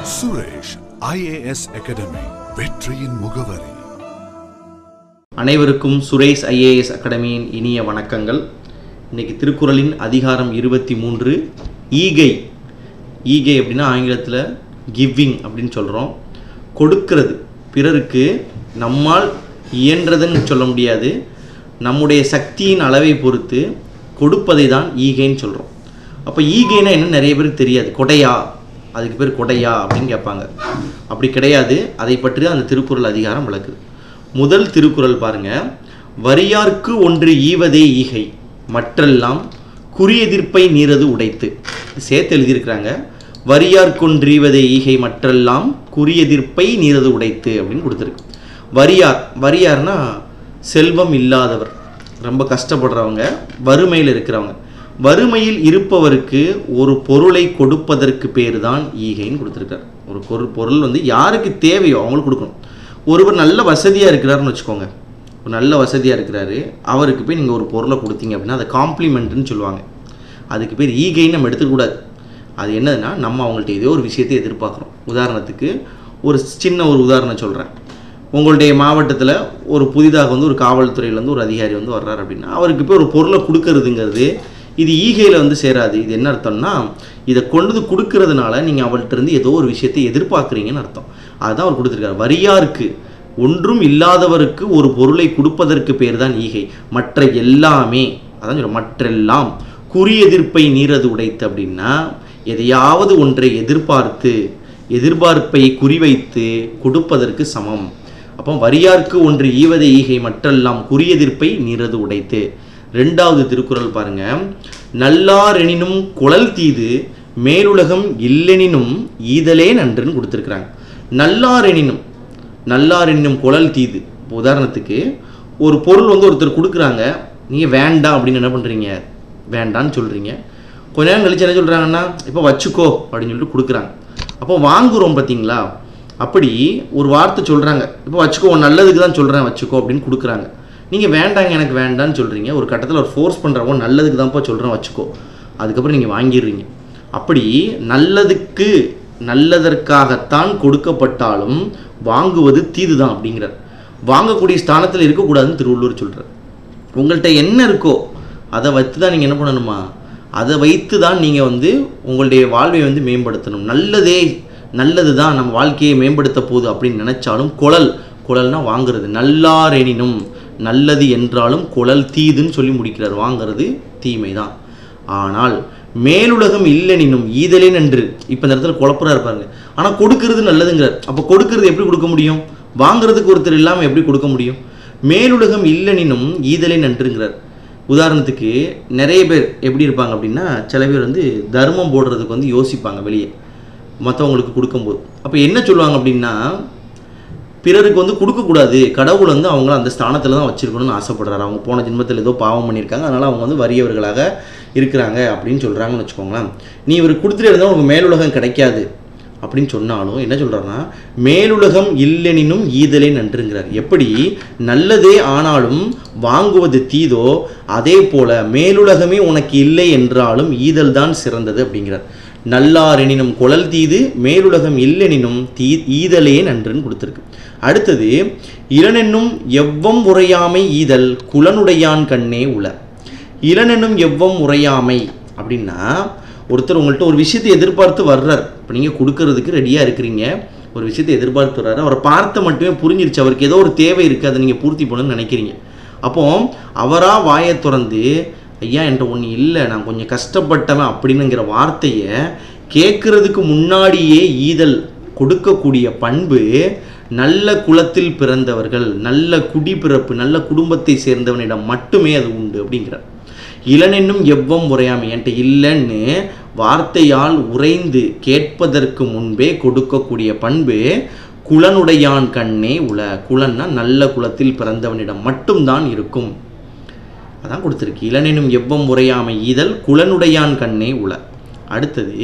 Suresh IAS academy வெற்றியின் முகவரி அனைவருக்கும் சுரேஷ் ஐஏஎஸ் அகாடமியின் இனிய வணக்கங்கள் இன்னைக்கு திருக்குறளின் அதிகாரம் இருபத்தி மூன்று ஈகை ஈகை அப்படின்னா ஆங்கிலத்தில் கிவிங் அப்படின்னு சொல்கிறோம் கொடுக்கிறது பிறருக்கு நம்மால் இயன்றதுன்னு சொல்ல முடியாது நம்முடைய சக்தியின் அளவை பொறுத்து கொடுப்பதை தான் ஈகைன்னு சொல்கிறோம் அப்போ ஈகைனா என்ன நிறைய பேருக்கு தெரியாது கொடையா அதுக்கு பேர் கொடையா அப்படின்னு கேட்பாங்க அப்படி கிடையாது அதை பற்றி தான் அந்த திருக்குறள் அதிகாரம் விளக்குது முதல் திருக்குறள் பாருங்க வரியார்க்கு ஒன்று ஈவதே ஈகை மற்றெல்லாம் குறியெதிர்ப்பை நீரது உடைத்து சேர்த்து எழுதியிருக்கிறாங்க வரியார்க்கொன்றீவதே ஈகை மற்றெல்லாம் குறியெதிர்ப்பை நீரது உடைத்து அப்படின்னு கொடுத்துருக்கு வரியார் வரியார்னா செல்வம் இல்லாதவர் ரொம்ப கஷ்டப்படுறவங்க வறுமையில் இருக்கிறவங்க வறுமையில் இருப்பவருக்கு ஒரு பொருளை கொடுப்பதற்கு பேர் தான் ஈகைன்னு கொடுத்துருக்கார் ஒரு பொருள் பொருள் வந்து யாருக்கு தேவையோ அவங்களுக்கு கொடுக்கணும் ஒருவர் நல்ல வசதியாக இருக்கிறாருன்னு வச்சுக்கோங்க ஒரு நல்ல வசதியாக இருக்கிறாரு அவருக்கு போய் நீங்கள் ஒரு பொருளை கொடுத்தீங்க அப்படின்னா அதை காம்ப்ளிமெண்ட்டுன்னு சொல்லுவாங்க அதுக்கு பேர் ஈகைன்னு நம்ம எடுத்துக்கூடாது அது என்னதுன்னா நம்ம அவங்கள்ட்ட ஏதோ ஒரு விஷயத்தை எதிர்பார்க்குறோம் உதாரணத்துக்கு ஒரு சின்ன ஒரு உதாரணம் சொல்கிறேன் உங்களுடைய மாவட்டத்தில் ஒரு புதிதாக வந்து ஒரு காவல்துறையிலேருந்து ஒரு அதிகாரி வந்து வர்றாரு அப்படின்னா அவருக்கு போய் ஒரு பொருளை கொடுக்கறதுங்கிறது இது ஈகையில் வந்து சேராது இது என்ன அர்த்தம்னா இதை கொண்டு வந்து கொடுக்கறதுனால நீங்கள் அவள்கிட்ட இருந்து ஏதோ ஒரு விஷயத்தை எதிர்பார்க்குறீங்கன்னு அர்த்தம் அதுதான் அவர் கொடுத்துருக்காரு வரியாருக்கு ஒன்றும் இல்லாதவருக்கு ஒரு பொருளை கொடுப்பதற்கு பேர் தான் ஈகை மற்ற எல்லாமே அதான் சொல்ல மற்றெல்லாம் குறியெதிர்ப்பை நீரது உடைத்து அப்படின்னா எதையாவது ஒன்றை எதிர்பார்த்து எதிர்பார்ப்பை குறிவைத்து கொடுப்பதற்கு சமம் அப்போ வரியார்க்கு ஒன்று ஈவத ஈகை மற்றெல்லாம் குறியெதிர்ப்பை நீரது உடைத்து ரெண்டாவது திருக்குறள் பாருங்க நல்லாரெனினும் குழல் தீது மேலுலகம் இல்லெனினும் ஈதலே நன்றுன்னு கொடுத்துருக்குறாங்க நல்லாரெனினும் நல்லாரெனினும் குழல் தீது இப்போ உதாரணத்துக்கு ஒரு பொருள் வந்து ஒருத்தர் கொடுக்குறாங்க நீங்கள் வேண்டாம் அப்படின்னு என்ன பண்ணுறீங்க வேண்டான்னு சொல்கிறீங்க கொஞ்ச நேரம் கழிச்சு என்ன சொல்கிறாங்கன்னா இப்போ வச்சுக்கோ அப்படின்னு சொல்லிட்டு கொடுக்குறாங்க அப்போ வாங்குறோம் பார்த்தீங்களா அப்படி ஒரு வார்த்தை சொல்கிறாங்க இப்போ வச்சுக்கோ உன் நல்லதுக்கு தான் சொல்கிறேன் வச்சுக்கோ அப்படின்னு கொடுக்குறாங்க நீங்கள் வேண்டாங்க எனக்கு வேண்டான்னு சொல்கிறீங்க ஒரு கட்டத்தில் ஒரு ஃபோர்ஸ் பண்ணுறவங்க நல்லதுக்கு தான்ப்பா சொல்கிறேன் வச்சுக்கோ அதுக்கப்புறம் நீங்கள் வாங்கிடுறீங்க அப்படி நல்லதுக்கு நல்லதற்காகத்தான் கொடுக்கப்பட்டாலும் வாங்குவது தீது தான் அப்படிங்கிறார் வாங்கக்கூடிய ஸ்தானத்தில் இருக்கக்கூடாதுன்னு திருவள்ளுவர் சொல்கிறார் உங்கள்கிட்ட என்ன இருக்கோ அதை வைத்து தான் நீங்கள் என்ன பண்ணணுமா அதை வைத்து தான் நீங்கள் வந்து உங்களுடைய வாழ்வை வந்து மேம்படுத்தணும் நல்லதே நல்லது தான் நம்ம வாழ்க்கையை மேம்படுத்த போகுது அப்படின்னு நினச்சாலும் குழல் குழல்னா வாங்குறது நல்லாரெனினும் நல்லது என்றாலும் குழல் தீதுன்னு சொல்லி முடிக்கிறார் வாங்குறது தீமை தான் ஆனால் மேலுலகம் இல்லெனினும் ஈதலே நன்று இப்போ இந்த இடத்துல குழப்பறா இருப்பாருங்க ஆனால் கொடுக்கறது நல்லதுங்கிறார் அப்போ கொடுக்கறது எப்படி கொடுக்க முடியும் வாங்குறதுக்கு ஒருத்தர் இல்லாமல் எப்படி கொடுக்க முடியும் மேலுலகம் இல்லெனினும் ஈதலே நன்றுங்கிறார் உதாரணத்துக்கு நிறைய பேர் எப்படி இருப்பாங்க அப்படின்னா சில பேர் வந்து தர்மம் போடுறதுக்கு வந்து யோசிப்பாங்க வெளியே மற்றவங்களுக்கு கொடுக்கும்போது அப்போ என்ன சொல்லுவாங்க அப்படின்னா பிறருக்கு வந்து கொடுக்கக்கூடாது கடவுள் வந்து அவங்கள அந்த ஸ்தானத்தில் தான் வச்சிருக்கணும்னு ஆசைப்படுறாரு அவங்க போன ஜென்மத்தில் ஏதோ பாவம் பண்ணியிருக்காங்க அதனால் அவங்க வந்து வறியவர்களாக இருக்கிறாங்க அப்படின்னு சொல்கிறாங்கன்னு வச்சுக்கோங்களேன் நீ இவர் கொடுத்துட்டு இருந்தால் உனக்கு மேலுலகம் கிடைக்காது அப்படின்னு சொன்னாலும் என்ன சொல்கிறாருன்னா மேலுலகம் இல்லெனினும் ஈதலே நன்றுங்கிறார் எப்படி நல்லதே ஆனாலும் வாங்குவது தீதோ அதே போல மேலுலகமே உனக்கு இல்லை என்றாலும் ஈதல் தான் சிறந்தது அப்படிங்கிறார் நல்லாரெனினும் குழல் தீது மேலுலகம் இல்லெனினும் தீ ஈதலே நன்றுன்னு கொடுத்துருக்கு அடுத்தது இளனென்னும் எவ்வம் உரையாமை ஈதல் குலனுடையான் கண்ணே உல இளனென்னும் எவ்வம் உரையாமை அப்படின்னா ஒருத்தர் உங்கள்கிட்ட ஒரு விஷயத்தை எதிர்பார்த்து வர்றார் இப்போ நீங்கள் கொடுக்கறதுக்கு ரெடியாக இருக்கிறீங்க ஒரு விஷயத்தை எதிர்பார்த்து வர்றாரு அவரை பார்த்து மட்டுமே புரிஞ்சிருச்சு அவருக்கு ஏதோ ஒரு தேவை இருக்குது அதை நீங்கள் பூர்த்தி பண்ணணும்னு நினைக்கிறீங்க அப்போ அவராக வாயை திறந்து ஐயா என்கிட்ட ஒன்று இல்லை நான் கொஞ்சம் கஷ்டப்பட்டவன் அப்படின்னுங்கிற வார்த்தையை கேட்குறதுக்கு முன்னாடியே ஈதல் கொடுக்கக்கூடிய பண்பு நல்ல குலத்தில் பிறந்தவர்கள் நல்ல குடிப்பிறப்பு நல்ல குடும்பத்தை சேர்ந்தவனிடம் மட்டுமே அது உண்டு அப்படிங்கிறார் இளனென்னும் எவ்வம் உரையாமை என்கிட்ட இல்லைன்னு வார்த்தையால் உறைந்து கேட்பதற்கு முன்பே கொடுக்கக்கூடிய பண்பு குலனுடையான் கண்ணே உல குலன்னா நல்ல குலத்தில் பிறந்தவனிடம் மட்டும்தான் இருக்கும் அதான் கொடுத்துருக்கு இளனெனும் எவ்வம் உரையாமை ஈதல் குலனுடையான் கண்ணே உல அடுத்தது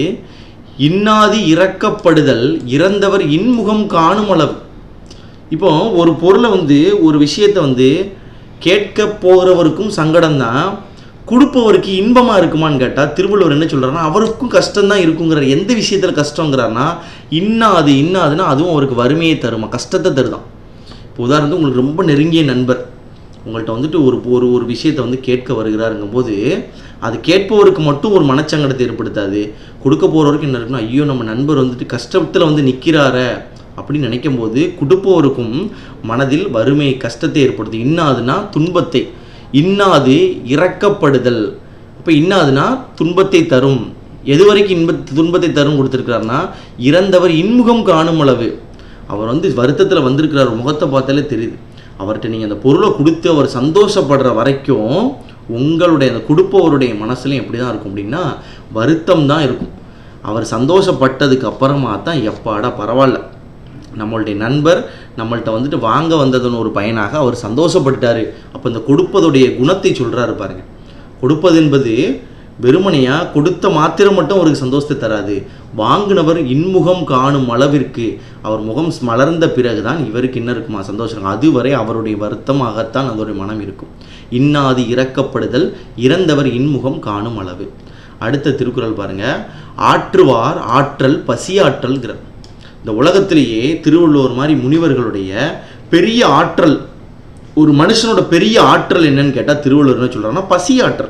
இன்னாதி இறக்கப்படுதல் இறந்தவர் இன்முகம் காணும் அளவு இப்போ ஒரு பொருளை வந்து ஒரு விஷயத்தை வந்து கேட்க போகிறவருக்கும் சங்கடம் தான் கொடுப்பவருக்கு இன்பமாக இருக்குமான்னு கேட்டால் திருவள்ளுவர் என்ன சொல்கிறாருன்னா அவருக்கும் கஷ்டம் தான் இருக்குங்கிறார் எந்த விஷயத்தில் கஷ்டங்கிறாருன்னா இன்னாது இன்னாதுன்னா அதுவும் அவருக்கு வறுமையை தருமா கஷ்டத்தை தருதான் இப்போ உதாரணத்துக்கு உங்களுக்கு ரொம்ப நெருங்கிய நண்பர் உங்கள்கிட்ட வந்துட்டு ஒரு ஒரு ஒரு விஷயத்தை வந்து கேட்க வருகிறாருங்கும் போது அது கேட்பவருக்கு மட்டும் ஒரு மனச்சங்கடத்தை ஏற்படுத்தாது கொடுக்க போகிறவருக்கு என்ன இருக்குன்னா ஐயோ நம்ம நண்பர் வந்துட்டு கஷ்டத்தில் வந்து நிற்கிறாரே அப்படின்னு நினைக்கும் போது கொடுப்பவருக்கும் மனதில் வறுமை கஷ்டத்தை ஏற்படுது இன்னாதுன்னா துன்பத்தை இன்னாது இறக்கப்படுதல் இப்போ இன்னாதுன்னா துன்பத்தை தரும் எது வரைக்கும் இன்ப துன்பத்தை தரும் கொடுத்துருக்காருன்னா இறந்தவர் இன்முகம் காணும் அளவு அவர் வந்து வருத்தத்தில் வந்திருக்கிறார் முகத்தை பார்த்தாலே தெரியுது அவர்கிட்ட நீங்கள் அந்த பொருளை கொடுத்து அவர் சந்தோஷப்படுற வரைக்கும் உங்களுடைய அந்த கொடுப்பவருடைய மனசுலையும் எப்படி தான் இருக்கும் அப்படின்னா வருத்தம் தான் இருக்கும் அவர் சந்தோஷப்பட்டதுக்கு அப்புறமா தான் எப்பாடா பரவாயில்ல நம்மளுடைய நண்பர் நம்மள்ட்ட வந்துட்டு வாங்க வந்ததன் ஒரு பயனாக அவர் சந்தோஷப்பட்டாரு அப்போ இந்த கொடுப்பதுடைய குணத்தை சொல்கிறாரு பாருங்க கொடுப்பது என்பது வெறுமனையாக கொடுத்த மாத்திரம் மட்டும் அவருக்கு சந்தோஷத்தை தராது வாங்கினவர் இன்முகம் காணும் அளவிற்கு அவர் முகம் மலர்ந்த பிறகுதான் இவருக்கு என்ன இருக்குமா சந்தோஷம் இருக்கும் அதுவரை அவருடைய வருத்தமாகத்தான் அதோடைய மனம் இருக்கும் இன்னாது இறக்கப்படுதல் இறந்தவர் இன்முகம் காணும் அளவு அடுத்த திருக்குறள் பாருங்க ஆற்றுவார் ஆற்றல் பசியாற்றல்கிறார் இந்த உலகத்திலேயே திருவள்ளுவர் மாதிரி முனிவர்களுடைய பெரிய ஆற்றல் ஒரு மனுஷனோட பெரிய ஆற்றல் என்னன்னு கேட்டால் திருவள்ளுவர் என்ன சொல்கிறாங்கன்னா பசி ஆற்றல்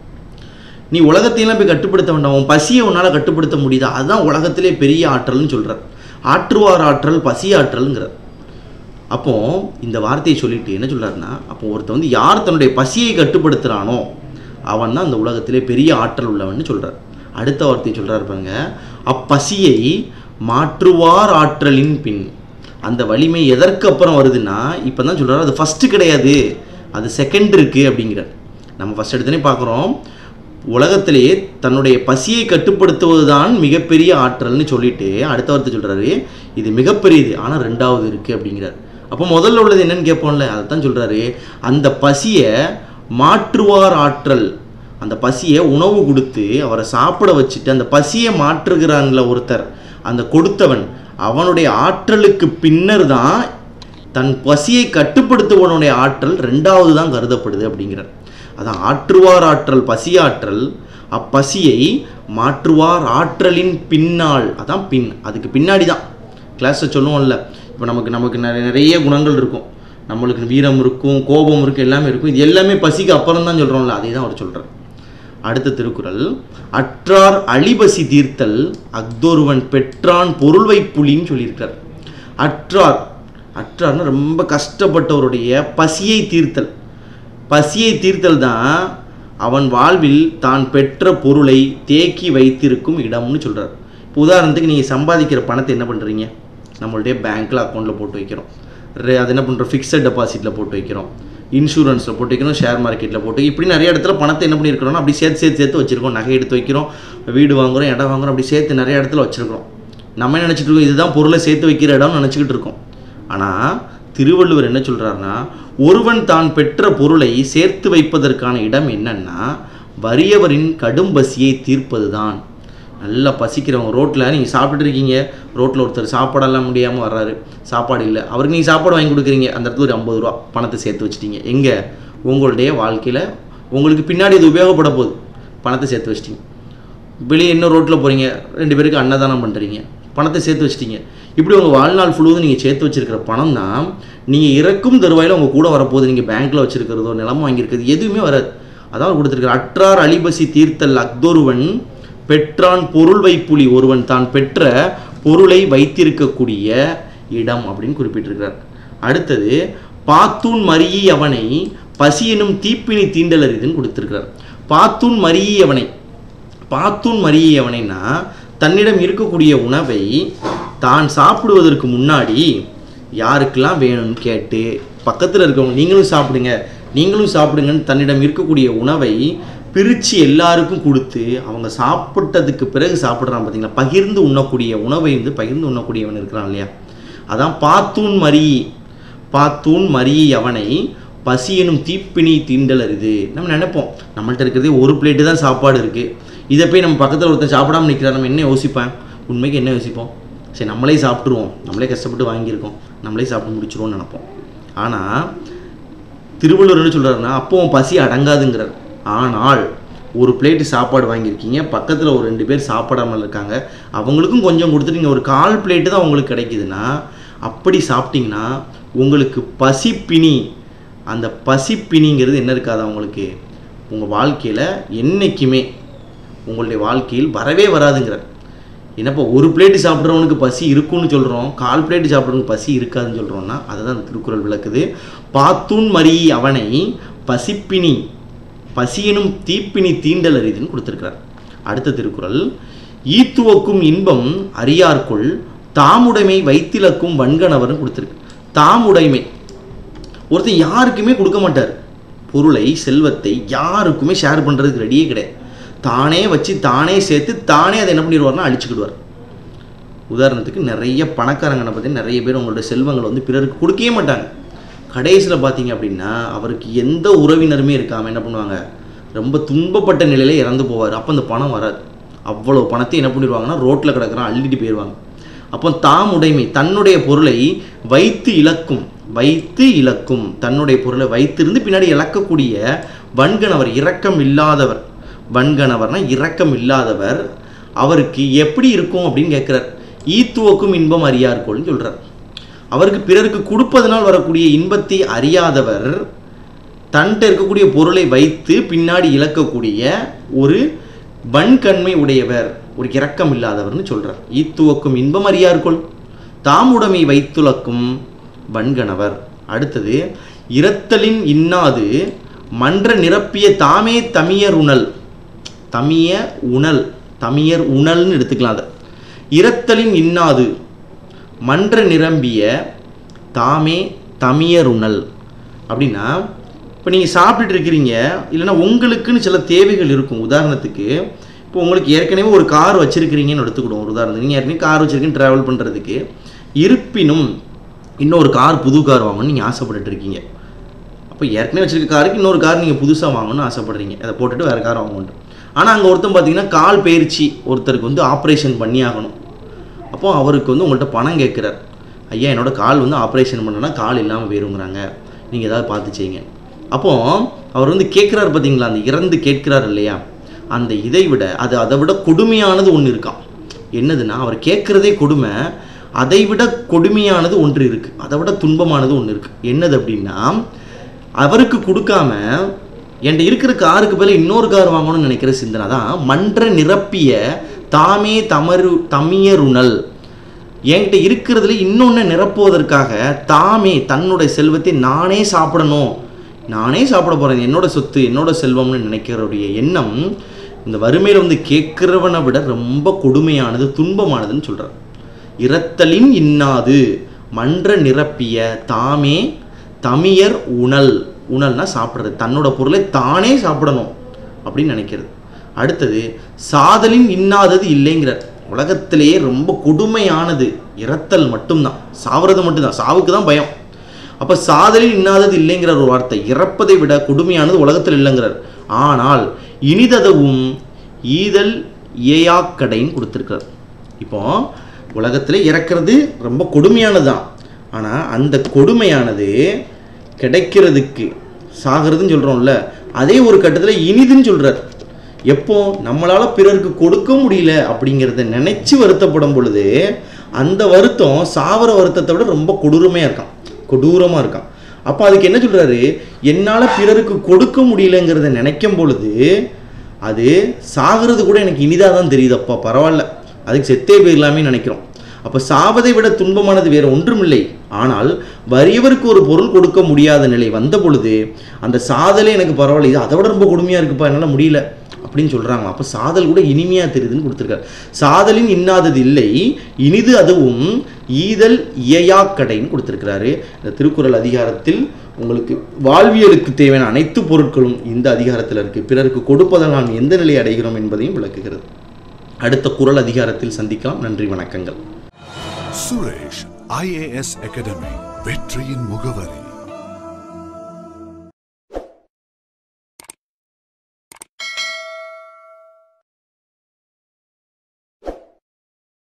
நீ உலகத்தையெல்லாம் போய் கட்டுப்படுத்த வேண்டாம் உன் பசியை உன்னால் கட்டுப்படுத்த முடியுதா அதுதான் உலகத்திலே பெரிய ஆற்றல்னு சொல்கிறார் ஆற்றுவார் ஆற்றல் பசி ஆற்றல்ங்கிறார் அப்போ இந்த வார்த்தையை சொல்லிட்டு என்ன சொல்றாருன்னா அப்போ ஒருத்தன் வந்து யார் தன்னுடைய பசியை கட்டுப்படுத்துகிறானோ அவன் தான் அந்த உலகத்திலே பெரிய ஆற்றல் உள்ளவன்னு சொல்றார் அடுத்த வார்த்தையை சொல்றாரு பாருங்க அப்பசியை மாற்றுவார் ஆற்றலின் பின் அந்த வலிமை எதற்கு அப்புறம் வருதுன்னா இப்போ தான் சொல்றாரு அது ஃபஸ்ட்டு கிடையாது அது செகண்ட் இருக்குது அப்படிங்கிறார் நம்ம ஃபஸ்ட் எடுத்தனே பார்க்குறோம் உலகத்திலேயே தன்னுடைய பசியை கட்டுப்படுத்துவது தான் மிகப்பெரிய ஆற்றல்னு சொல்லிட்டு அடுத்த வார்த்தை சொல்கிறாரு இது மிகப்பெரியது ஆனால் ரெண்டாவது இருக்குது அப்படிங்கிறார் அப்போ முதல்ல உள்ளது என்னன்னு கேட்போம்ல அதை தான் சொல்கிறாரு அந்த பசியை மாற்றுவார் ஆற்றல் அந்த பசியை உணவு கொடுத்து அவரை சாப்பிட வச்சுட்டு அந்த பசியை மாற்றுகிறான்ல ஒருத்தர் அந்த கொடுத்தவன் அவனுடைய ஆற்றலுக்கு பின்னர் தான் தன் பசியை கட்டுப்படுத்துவனுடைய ஆற்றல் ரெண்டாவது தான் கருதப்படுது அப்படிங்கிறார் அதான் ஆற்றுவார் ஆற்றல் பசியாற்றல் அப்பசியை மாற்றுவார் ஆற்றலின் பின்னால் அதான் பின் அதுக்கு பின்னாடி தான் கிளாஸில் சொல்லுவோம்ல இப்போ நமக்கு நமக்கு நிறைய நிறைய குணங்கள் இருக்கும் நம்மளுக்கு வீரம் இருக்கும் கோபம் இருக்கும் எல்லாமே இருக்கும் இது எல்லாமே பசிக்கு அப்புறம் தான் சொல்கிறோம்ல அதே தான் அவர் சொல்கிறார் அடுத்த திருக்குறள் அற்றார் அழிபசி தீர்த்தல் அக்தொருவன் பெற்றான் பொருள் வைப்புலின்னு சொல்லியிருக்கார் அற்றார் அற்றார்னா ரொம்ப கஷ்டப்பட்டவருடைய பசியை தீர்த்தல் பசியை தீர்த்தல் தான் அவன் வாழ்வில் தான் பெற்ற பொருளை தேக்கி வைத்திருக்கும் இடம்னு சொல்கிறார் இப்போ உதாரணத்துக்கு நீங்கள் சம்பாதிக்கிற பணத்தை என்ன பண்ணுறீங்க நம்மளுடைய பேங்க்கில் அக்கௌண்ட்டில் போட்டு வைக்கிறோம் ரெ அது என்ன பண்ணுறோம் ஃபிக்ஸட் டெபாசிட்டில் போட்டு வைக்கிறோம் இன்சூரன்ஸில் போட்டு வைக்கிறோம் ஷேர் மார்க்கெட்டில் போட்டு இப்படி நிறைய இடத்துல பணத்தை என்ன பண்ணியிருக்கிறோம்னா அப்படி சேர்த்து சேர்த்து சேர்த்து வச்சுருக்கோம் நகை எடுத்து வைக்கிறோம் வீடு வாங்குறோம் இடம் வாங்குறோம் அப்படி சேர்த்து நிறைய இடத்துல வச்சுருக்கிறோம் நம்ம என்ன நினச்சிட்டு இருக்கோம் இதுதான் பொருளை சேர்த்து வைக்கிற இடம்னு நினச்சிக்கிட்டு இருக்கோம் ஆனால் திருவள்ளுவர் என்ன சொல்கிறாருன்னா ஒருவன் தான் பெற்ற பொருளை சேர்த்து வைப்பதற்கான இடம் என்னன்னா வறியவரின் கடும் பசியை தீர்ப்பது தான் நல்லா பசிக்கிறவங்க ரோட்டில் நீங்கள் சாப்பிட்டுட்டு இருக்கீங்க ரோட்டில் ஒருத்தர் சாப்பாடெல்லாம் முடியாமல் வர்றாரு சாப்பாடு இல்லை அவருக்கு நீங்கள் சாப்பாடு வாங்கி கொடுக்குறீங்க அந்த இடத்துல ஒரு ஐம்பது ரூபா பணத்தை சேர்த்து வச்சிட்டீங்க எங்கே உங்களுடைய வாழ்க்கையில் உங்களுக்கு பின்னாடி இது உபயோகப்பட போகுது பணத்தை சேர்த்து வச்சிட்டீங்க வெளியே இன்னும் ரோட்டில் போகிறீங்க ரெண்டு பேருக்கு அன்னதானம் பண்ணுறீங்க பணத்தை சேர்த்து வச்சிட்டீங்க இப்படி உங்கள் வாழ்நாள் ஃபுல்லுவதும் நீங்கள் சேர்த்து வச்சிருக்கிற பணம் தான் நீங்கள் இறக்கும் தருவாயில் உங்கள் கூட வரப்போகுது நீங்கள் பேங்க்கில் வச்சிருக்கிறதோ நிலம் வாங்கியிருக்கிறது எதுவுமே வராது அதான் கொடுத்துருக்காரு அற்றார் அலிபசி தீர்த்தல் அக்தொருவன் பெற்றான் பொருள் வைப்புலி ஒருவன் தான் பெற்ற பொருளை வைத்திருக்கக்கூடிய இடம் அப்படின்னு குறிப்பிட்டிருக்கிறார் அடுத்தது பாத்தூன் மரியி அவனை பசி எனும் தீப்பினி தீண்டல் அரிதுன்னு கொடுத்துருக்கிறார் பாத்தூன் மரியி அவனை பாத்தூன் மரியி அவனைன்னா தன்னிடம் இருக்கக்கூடிய உணவை தான் சாப்பிடுவதற்கு முன்னாடி யாருக்கெல்லாம் வேணும்னு கேட்டு பக்கத்தில் இருக்கவங்க நீங்களும் சாப்பிடுங்க நீங்களும் சாப்பிடுங்கன்னு தன்னிடம் இருக்கக்கூடிய உணவை பிரித்து எல்லாருக்கும் கொடுத்து அவங்க சாப்பிட்டதுக்கு பிறகு சாப்பிட்றான் பார்த்தீங்களா பகிர்ந்து உண்ணக்கூடிய உணவை வந்து பகிர்ந்து உண்ணக்கூடியவன் இருக்கிறான் இல்லையா அதான் பாத்தூன் மரி பாத்தூன் மரி அவனை பசி எனும் தீப்பினி தீண்டல் அரிது நம்ம நினைப்போம் நம்மள்ட்ட இருக்கிறதே ஒரு பிளேட்டு தான் சாப்பாடு இருக்குது இதை போய் நம்ம பக்கத்தில் ஒருத்தன் சாப்பிடாம நிற்கிறார் நம்ம என்ன யோசிப்பேன் உண்மைக்கு என்ன யோசிப்போம் சரி நம்மளே சாப்பிட்ருவோம் நம்மளே கஷ்டப்பட்டு வாங்கியிருக்கோம் நம்மளே சாப்பிட்டு முடிச்சிருவோம்னு நினைப்போம் ஆனால் திருவள்ளுவர் என்ன சொல்கிறாருன்னா அப்போ உன் பசி அடங்காதுங்கிறார் ஆனால் ஒரு பிளேட்டு சாப்பாடு வாங்கியிருக்கீங்க பக்கத்தில் ஒரு ரெண்டு பேர் சாப்பிடாமல் இருக்காங்க அவங்களுக்கும் கொஞ்சம் கொடுத்துட்டு நீங்கள் ஒரு கால் பிளேட்டு தான் உங்களுக்கு கிடைக்குதுன்னா அப்படி சாப்பிட்டீங்கன்னா உங்களுக்கு பசிப்பினி அந்த பசிப்பினிங்கிறது என்ன இருக்காது அவங்களுக்கு உங்கள் வாழ்க்கையில் என்றைக்குமே உங்களுடைய வாழ்க்கையில் வரவே வராதுங்கிறார் என்னப்பா ஒரு பிளேட்டு சாப்பிட்றவனுக்கு பசி இருக்குன்னு சொல்கிறோம் கால் பிளேட்டு சாப்பிட்றவனுக்கு பசி இருக்காதுன்னு சொல்கிறோம்னா அதை தான் அந்த திருக்குறள் விளக்குது பாத்தூன் மறி அவனை பசிப்பினி பசியனும் தீப்பினி தீண்டல் அரிதுன்னு கொடுத்துருக்கிறார் அடுத்த திருக்குறள் ஈத்துவக்கும் இன்பம் அறியார்க்குள் தாமுடைமை வைத்திலக்கும் வன்கணவர்னு கொடுத்துருக்கு தாமுடைமை ஒருத்தன் யாருக்குமே கொடுக்க மாட்டார் பொருளை செல்வத்தை யாருக்குமே ஷேர் பண்ணுறதுக்கு ரெடியே கிடையாது தானே வச்சு தானே சேர்த்து தானே அதை என்ன பண்ணிடுவார்னா அழிச்சுக்கிடுவார் உதாரணத்துக்கு நிறைய பணக்காரங்கனை பற்றி நிறைய பேர் அவங்களோட செல்வங்களை வந்து பிறருக்கு கொடுக்கவே மாட்டாங்க கடைசியில் பார்த்தீங்க அப்படின்னா அவருக்கு எந்த உறவினருமே இருக்காமல் என்ன பண்ணுவாங்க ரொம்ப துன்பப்பட்ட நிலையில இறந்து போவார் அப்போ அந்த பணம் வராது அவ்வளோ பணத்தை என்ன பண்ணிடுவாங்கன்னா ரோட்டில் கிடக்குறான் அள்ளிட்டு போயிடுவாங்க அப்போ தாம் உடைமை தன்னுடைய பொருளை வைத்து இழக்கும் வைத்து இழக்கும் தன்னுடைய பொருளை வைத்திருந்து பின்னாடி இழக்கக்கூடிய வன்கணவர் இரக்கம் இல்லாதவர் வன்கணவர்னா இரக்கம் இல்லாதவர் அவருக்கு எப்படி இருக்கும் அப்படின்னு கேட்குறார் ஈத்துவக்கும் இன்பம் அறியார்கோள்னு சொல்கிறார் அவருக்கு பிறருக்கு கொடுப்பதனால் வரக்கூடிய இன்பத்தை அறியாதவர் தன்கிட்ட இருக்கக்கூடிய பொருளை வைத்து பின்னாடி இழக்கக்கூடிய ஒரு வன்கண்மை உடையவர் ஒரு இரக்கம் இல்லாதவர்னு சொல்றார் ஈத்துவக்கும் இன்பம் அறியார்கொள் தாமுடைமை வைத்துலக்கும் வன்கணவர் அடுத்தது இரத்தலின் இன்னாது மன்ற நிரப்பிய தாமே தமியர் உணல் தமிய உணல் தமியர் உணல்னு எடுத்துக்கலாம் அதை இரத்தலின் இன்னாது மன்ற நிரம்பிய தாமே தமியருணல் அப்படின்னா இப்போ நீங்கள் சாப்பிட்டுட்டு இருக்கிறீங்க இல்லைன்னா உங்களுக்குன்னு சில தேவைகள் இருக்கும் உதாரணத்துக்கு இப்போ உங்களுக்கு ஏற்கனவே ஒரு கார் வச்சுருக்கிறீங்கன்னு எடுத்துக்கிடுவோம் ஒரு உதாரணத்துக்கு நீங்கள் ஏற்கனவே கார் வச்சுருக்கீங்க ட்ராவல் பண்ணுறதுக்கு இருப்பினும் இன்னொரு கார் புது கார் வாங்கணும்னு நீங்கள் ஆசைப்பட்டுட்டு இருக்கீங்க அப்போ ஏற்கனவே வச்சிருக்க காருக்கு இன்னொரு கார் நீங்கள் புதுசாக வாங்கணும்னு ஆசைப்படுறீங்க அதை போட்டுட்டு வேறு கார் வாங்கணும் ஆனால் அங்கே ஒருத்தன் பார்த்தீங்கன்னா கால் பயிற்சி ஒருத்தருக்கு வந்து ஆப்ரேஷன் பண்ணி ஆகணும் அப்போ அவருக்கு வந்து உங்கள்கிட்ட பணம் கேட்குறார் ஐயா என்னோட கால் வந்து ஆப்ரேஷன் பண்ணனா கால் இல்லாமல் போயிருங்கிறாங்க நீங்கள் ஏதாவது பார்த்து செய்யுங்க அப்போ அவர் வந்து கேட்குறாரு பார்த்தீங்களா அந்த இறந்து கேட்கிறார் இல்லையா அந்த இதை விட அது அதை விட கொடுமையானது ஒன்று இருக்கான் என்னதுன்னா அவர் கேட்குறதே கொடுமை அதை விட கொடுமையானது ஒன்று இருக்குது அதை விட துன்பமானது ஒன்று இருக்குது என்னது அப்படின்னா அவருக்கு கொடுக்காம என்கிட்ட இருக்கிற காருக்கு பதில் இன்னொரு கார் வாங்கணும்னு நினைக்கிற சிந்தனை தான் மன்ற நிரப்பிய தாமே தமரு தமியருணல் என்கிட்ட இருக்கிறதுல இன்னொன்று நிரப்புவதற்காக தாமே தன்னுடைய செல்வத்தை நானே சாப்பிடணும் நானே சாப்பிட போகிறேன் என்னோட சொத்து என்னோட செல்வம்னு நினைக்கிறவருடைய எண்ணம் இந்த வறுமையில் வந்து கேட்குறவனை விட ரொம்ப கொடுமையானது துன்பமானதுன்னு சொல்கிறார் இரத்தலின் இன்னாது மன்ற நிரப்பிய தாமே தமியர் உணல் உணல்னா சாப்பிட்றது தன்னோட பொருளை தானே சாப்பிடணும் அப்படின்னு நினைக்கிறது அடுத்தது சாதலின் இன்னாதது இல்லைங்கிறார் உலகத்திலேயே ரொம்ப கொடுமையானது இறத்தல் மட்டும்தான் சாவறது மட்டும்தான் சாவுக்கு தான் பயம் அப்போ சாதலில் இன்னாதது இல்லைங்கிற ஒரு வார்த்தை இறப்பதை விட கொடுமையானது உலகத்தில் இல்லைங்கிறார் ஆனால் இனிததவும் ஈதல் ஏயாக்கடைன்னு கொடுத்துருக்கார் இப்போ உலகத்தில் இறக்கிறது ரொம்ப கொடுமையானது தான் ஆனால் அந்த கொடுமையானது கிடைக்கிறதுக்கு சாகிறதுன்னு சொல்கிறோம்ல அதே ஒரு கட்டத்தில் இனிதுன்னு சொல்கிறார் எப்போ நம்மளால் பிறருக்கு கொடுக்க முடியல அப்படிங்கிறத நினச்சி வருத்தப்படும் பொழுது அந்த வருத்தம் சாவர வருத்தத்தை விட ரொம்ப கொடூரமையாக இருக்கான் கொடூரமாக இருக்கான் அப்போ அதுக்கு என்ன சொல்கிறாரு என்னால் பிறருக்கு கொடுக்க முடியலங்கிறத நினைக்கும் பொழுது அது சாகிறது கூட எனக்கு இனிதாக தான் தெரியுது அப்பா பரவாயில்ல அதுக்கு செத்தே போயிடலாமே நினைக்கிறோம் அப்போ சாவதை விட துன்பமானது வேற ஒன்றுமில்லை ஆனால் வறியவருக்கு ஒரு பொருள் கொடுக்க முடியாத நிலை வந்த பொழுது அந்த சாதலே எனக்கு பரவாயில்ல இது அதை விட ரொம்ப கொடுமையாக இருக்குப்பா என்னால் முடியல அப்படின்னு சொல்கிறாங்க அப்போ சாதல் கூட இனிமையாக தெரியுதுன்னு கொடுத்துருக்காரு சாதலின் இன்னாதது இல்லை இனிது அதுவும் ஈதல் இயையாக்கடைன்னு கொடுத்துருக்கிறாரு இந்த திருக்குறள் அதிகாரத்தில் உங்களுக்கு வாழ்வியலுக்கு தேவையான அனைத்து பொருட்களும் இந்த அதிகாரத்தில் இருக்குது பிறருக்கு கொடுப்பதால் நாம் எந்த நிலை அடைகிறோம் என்பதையும் விளக்குகிறது அடுத்த குறள் அதிகாரத்தில் சந்திக்கலாம் நன்றி வணக்கங்கள் சுரேஷ் ஐஏஎஸ் அகாடமி வெற்றியின் முகவரி